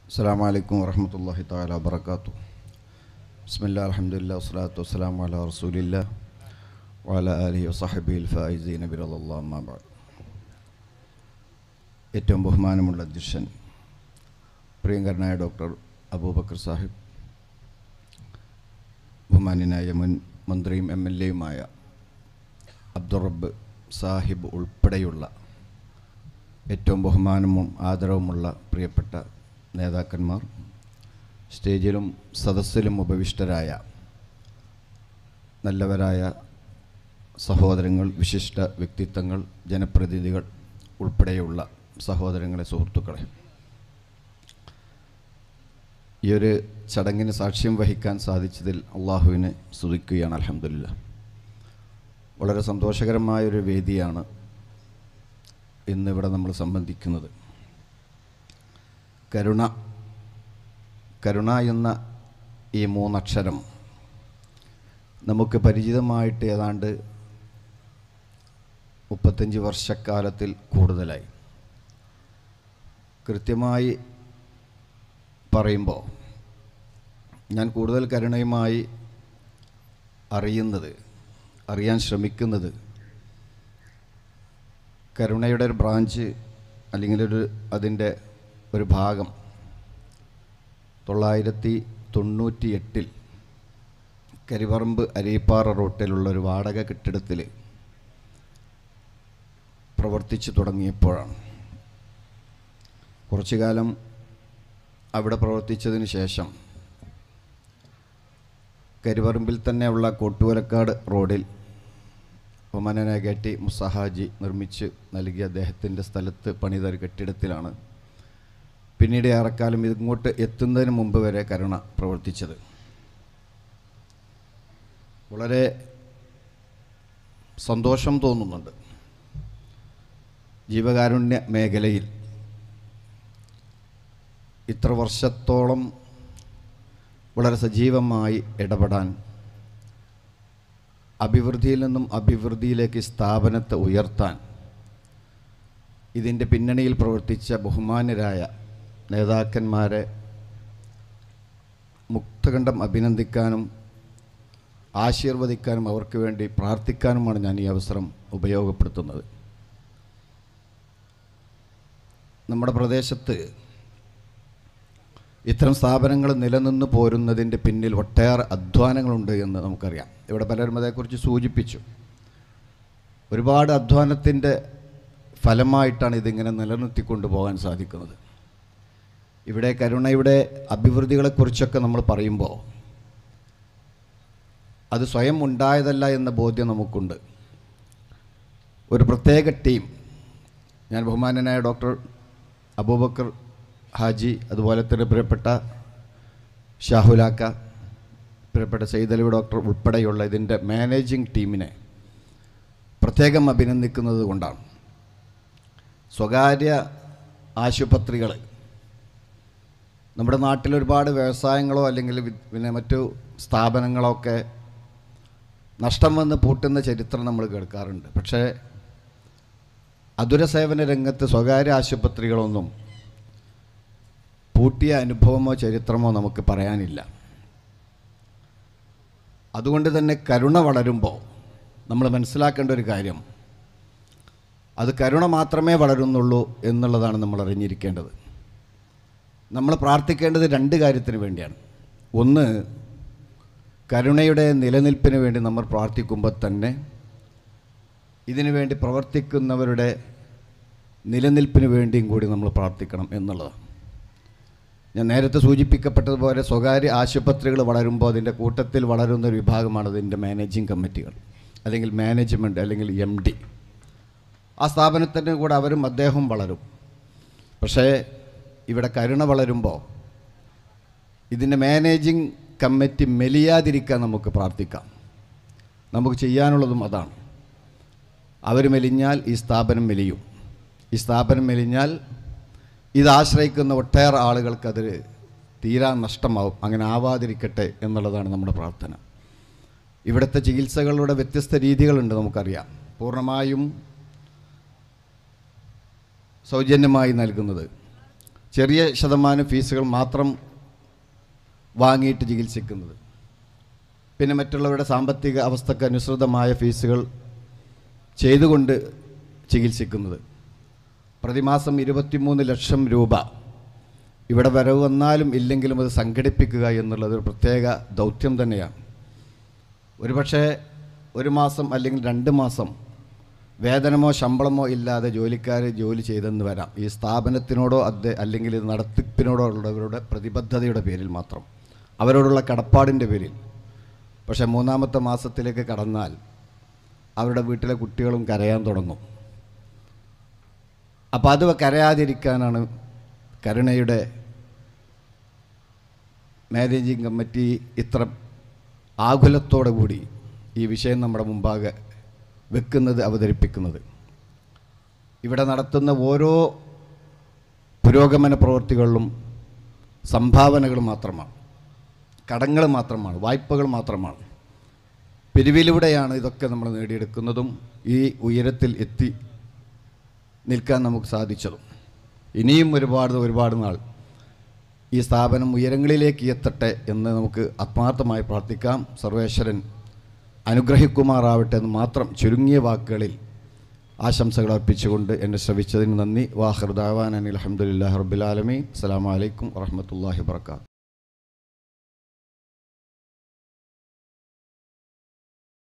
السلام عليكم ورحمة الله تعالى وبركاته بسم الله الحمد لله والصلاة والسلام على رسول الله وعلى آله وصحبه الفائزين برضا الله أما بعد ഏറ്റവും ബഹുമാനമുള്ള അധ്യക്ഷൻ പ്രിയങ്കരനായ ഡോക്ടർ അബൂബക്കർ സാഹിബ് ബഹുമാന്യനായ മുൻ മന്ത്രിയും എം എൽ എയുമായ അബ്ദുറബ് സാഹിബ് ഉൾപ്പെടെയുള്ള ഏറ്റവും ബഹുമാനവും ആദരവുമുള്ള പ്രിയപ്പെട്ട നേതാക്കന്മാർ സ്റ്റേജിലും സദസ്സിലും ഉപവിഷ്ടരായ നല്ലവരായ സഹോദരങ്ങൾ വിശിഷ്ട വ്യക്തിത്വങ്ങൾ ജനപ്രതിനിധികൾ ഉൾപ്പെടെയുള്ള സഹോദരങ്ങളെ സുഹൃത്തുക്കളെ ഈ ഒരു ചടങ്ങിന് സാക്ഷ്യം വഹിക്കാൻ സാധിച്ചതിൽ അള്ളാഹുവിനെ സ്തുതിക്കുകയാണ് അലഹമില്ല വളരെ സന്തോഷകരമായൊരു വേദിയാണ് ഇന്നിവിടെ നമ്മൾ സംബന്ധിക്കുന്നത് കരുണ കരുണ എന്ന ഈ മൂന്നക്ഷരം നമുക്ക് പരിചിതമായിട്ട് ഏതാണ്ട് മുപ്പത്തഞ്ച് വർഷക്കാലത്തിൽ കൂടുതലായി കൃത്യമായി പറയുമ്പോൾ ഞാൻ കൂടുതൽ കരുണയുമായി അറിയുന്നത് അറിയാൻ ശ്രമിക്കുന്നത് കരുണയുടെ ഒരു ബ്രാഞ്ച് അല്ലെങ്കിൽ ഒരു അതിൻ്റെ ഒരു ഭാഗം തൊള്ളായിരത്തി തൊണ്ണൂറ്റി എട്ടിൽ കരിപറമ്പ് അരീപ്പാറ റോട്ടിലുള്ള ഒരു വാടക കെട്ടിടത്തിൽ പ്രവർത്തിച്ചു തുടങ്ങിയപ്പോഴാണ് കുറച്ചു കാലം അവിടെ പ്രവർത്തിച്ചതിന് ശേഷം കരിപറമ്പിൽ തന്നെയുള്ള കോട്ടുവലക്കാട് റോഡിൽ ഒമനനെ കെട്ടി മുസഹാജി നിർമ്മിച്ച് നൽകിയ അദ്ദേഹത്തിൻ്റെ സ്ഥലത്ത് പണിത ഒരു കെട്ടിടത്തിലാണ് പിന്നീട് ഏറെക്കാലം ഇങ്ങോട്ട് എത്തുന്നതിന് മുമ്പ് വരെ കരുണ പ്രവർത്തിച്ചത് വളരെ സന്തോഷം തോന്നുന്നുണ്ട് ജീവകാരുണ്യ മേഖലയിൽ ഇത്ര വർഷത്തോളം വളരെ സജീവമായി ഇടപെടാൻ അഭിവൃദ്ധിയിൽ നിന്നും അഭിവൃദ്ധിയിലേക്ക് സ്ഥാപനത്തെ ഉയർത്താൻ ഇതിൻ്റെ പിന്നണിയിൽ പ്രവർത്തിച്ച ബഹുമാന്യരായ നേതാക്കന്മാരെ മുക്തകണ്ഠം അഭിനന്ദിക്കാനും ആശീർവദിക്കാനും അവർക്ക് വേണ്ടി പ്രാർത്ഥിക്കാനുമാണ് ഞാൻ ഈ അവസരം ഉപയോഗപ്പെടുത്തുന്നത് നമ്മുടെ പ്രദേശത്ത് ഇത്തരം സ്ഥാപനങ്ങൾ നിലനിന്ന് പോരുന്നതിൻ്റെ പിന്നിൽ ഒട്ടേറെ അധ്വാനങ്ങളുണ്ട് എന്ന് നമുക്കറിയാം ഇവിടെ പലരും അതേക്കുറിച്ച് സൂചിപ്പിച്ചു ഒരുപാട് അധ്വാനത്തിൻ്റെ ഫലമായിട്ടാണ് ഇതിങ്ങനെ നിലനിർത്തിക്കൊണ്ട് പോകാൻ സാധിക്കുന്നത് ഇവിടെ കരുണയുടെ അഭിവൃദ്ധികളെക്കുറിച്ചൊക്കെ നമ്മൾ പറയുമ്പോൾ അത് സ്വയം ഉണ്ടായതല്ല എന്ന ബോധ്യം നമുക്കുണ്ട് ഒരു പ്രത്യേക ടീം ഞാൻ ബഹുമാനനായ ഡോക്ടർ അബൂബക്കർ ഹാജി അതുപോലെ തന്നെ പ്രിയപ്പെട്ട ഷാഹുലാക്ക പ്രിയപ്പെട്ട സെയ്ദലവി ഡോക്ടർ ഉൾപ്പെടെയുള്ള ഇതിൻ്റെ മാനേജിംഗ് ടീമിനെ പ്രത്യേകം അഭിനന്ദിക്കുന്നത് കൊണ്ടാണ് സ്വകാര്യ ആശുപത്രികൾ നമ്മുടെ നാട്ടിൽ ഒരുപാട് വ്യവസായങ്ങളോ അല്ലെങ്കിൽ വി- പിന്നെ മറ്റു സ്ഥാപനങ്ങളോ ഒക്കെ നഷ്ടം വന്ന് പൂട്ടുന്ന ചരിത്രം നമ്മൾ കേൾക്കാറുണ്ട് പക്ഷേ അതുര സേവന രംഗത്ത് സ്വകാര്യ ആശുപത്രികളൊന്നും പൂട്ടിയ അനുഭവമോ ചരിത്രമോ നമുക്ക് പറയാനില്ല അതുകൊണ്ട് തന്നെ കരുണ വളരുമ്പോൾ നമ്മൾ മനസ്സിലാക്കേണ്ട ഒരു കാര്യം അത് കരുണ മാത്രമേ വളരുന്നുള്ളൂ എന്നുള്ളതാണ് നമ്മൾ അറിഞ്ഞിരിക്കേണ്ടത് നമ്മൾ പ്രാർത്ഥിക്കേണ്ടത് രണ്ട് കാര്യത്തിന് വേണ്ടിയാണ് ഒന്ന് കരുണയുടെ നിലനിൽപ്പിന് വേണ്ടി നമ്മൾ പ്രാർത്ഥിക്കുമ്പോൾ തന്നെ ഇതിനു വേണ്ടി പ്രവർത്തിക്കുന്നവരുടെ നിലനിൽപ്പിന് വേണ്ടിയും കൂടി നമ്മൾ പ്രാർത്ഥിക്കണം എന്നുള്ളതാണ് ഞാൻ നേരത്തെ സൂചിപ്പിക്കപ്പെട്ടതുപോലെ സ്വകാര്യ ആശുപത്രികൾ വളരുമ്പോൾ അതിൻ്റെ കൂട്ടത്തിൽ വളരുന്ന ഒരു വിഭാഗമാണ് അതിൻ്റെ മാനേജിങ് കമ്മിറ്റികൾ അല്ലെങ്കിൽ മാനേജ്മെൻറ്റ് അല്ലെങ്കിൽ എം ഡി ആ സ്ഥാപനത്തിൻ്റെ കൂടെ അവരും അദ്ദേഹവും വളരും പക്ഷേ ഇവിടെ കരുണ വളരുമ്പോൾ ഇതിൻ്റെ മാനേജിങ് കമ്മിറ്റി മെലിയാതിരിക്കാൻ നമുക്ക് പ്രാർത്ഥിക്കാം നമുക്ക് ചെയ്യാനുള്ളതും അതാണ് അവർ മെലിഞ്ഞാൽ ഈ സ്ഥാപനം മെലിയും ഈ സ്ഥാപനം മെലിഞ്ഞാൽ ഇത് ആശ്രയിക്കുന്ന ഒട്ടേറെ ആളുകൾക്ക് അതിൽ തീരാ നഷ്ടമാവും അങ്ങനെ ആവാതിരിക്കട്ടെ എന്നുള്ളതാണ് നമ്മുടെ പ്രാർത്ഥന ഇവിടുത്തെ ചികിത്സകളുടെ വ്യത്യസ്ത രീതികളുണ്ട് നമുക്കറിയാം പൂർണ്ണമായും സൗജന്യമായി നൽകുന്നത് ചെറിയ ശതമാനം ഫീസുകൾ മാത്രം വാങ്ങിയിട്ട് ചികിത്സിക്കുന്നത് പിന്നെ മറ്റുള്ളവരുടെ സാമ്പത്തിക അവസ്ഥക്ക് അനുസൃതമായ ഫീസുകൾ ചെയ്തുകൊണ്ട് ചികിത്സിക്കുന്നത് പ്രതിമാസം ഇരുപത്തിമൂന്ന് ലക്ഷം രൂപ ഇവിടെ വരവ് വന്നാലും ഇല്ലെങ്കിലും അത് സംഘടിപ്പിക്കുക എന്നുള്ളത് ഒരു പ്രത്യേക ദൗത്യം തന്നെയാണ് ഒരുപക്ഷെ ഒരു മാസം അല്ലെങ്കിൽ രണ്ട് മാസം വേതനമോ ശമ്പളമോ ഇല്ലാതെ ജോലിക്കാർ ജോലി ചെയ്തെന്ന് വരാം ഈ സ്ഥാപനത്തിനോടോ അത് അല്ലെങ്കിൽ ഇത് നടത്തിപ്പിനോടോ ഉള്ളവരുടെ പ്രതിബദ്ധതയുടെ പേരിൽ മാത്രം അവരോടുള്ള കടപ്പാടിൻ്റെ പേരിൽ പക്ഷേ മൂന്നാമത്തെ മാസത്തിലേക്ക് കടന്നാൽ അവരുടെ വീട്ടിലെ കുട്ടികളും കരയാൻ തുടങ്ങും അപ്പോൾ അത് കരയാതിരിക്കാനാണ് കരുണയുടെ മാനേജിങ് കമ്മിറ്റി ഇത്ര ആകുലത്തോടു കൂടി ഈ വിഷയം നമ്മുടെ മുമ്പാകെ വെക്കുന്നത് അവതരിപ്പിക്കുന്നത് ഇവിടെ നടത്തുന്ന ഓരോ പുരോഗമന പ്രവൃത്തികളിലും സംഭാവനകൾ മാത്രമാണ് കടങ്ങൾ മാത്രമാണ് വായ്പകൾ മാത്രമാണ് പിരിവിലൂടെയാണ് ഇതൊക്കെ നമ്മൾ നേടിയെടുക്കുന്നതും ഈ ഉയരത്തിൽ എത്തി നിൽക്കാൻ നമുക്ക് സാധിച്ചതും ഇനിയും ഒരുപാട് ഒരുപാട് നാൾ ഈ സ്ഥാപനം ഉയരങ്ങളിലേക്ക് എത്തട്ടെ എന്ന് നമുക്ക് ആത്മാർത്ഥമായി പ്രാർത്ഥിക്കാം സർവേശ്വരൻ അനുഗ്രഹിക്കുമാറാവട്ടെ എന്ന് മാത്രം ചുരുങ്ങിയ വാക്കുകളിൽ ആശംസകൾ അർപ്പിച്ചുകൊണ്ട് എന്നെ ശ്രവിച്ചതിന് നന്ദി വാഹൃദാവാൻ അനിൽ അഹമ്മദില്ലാ റബ്ബുലാലമീൻ അസ്സാം വലൈക്കും വറഹമത്തല്ലാഹി വർക്കാത്തു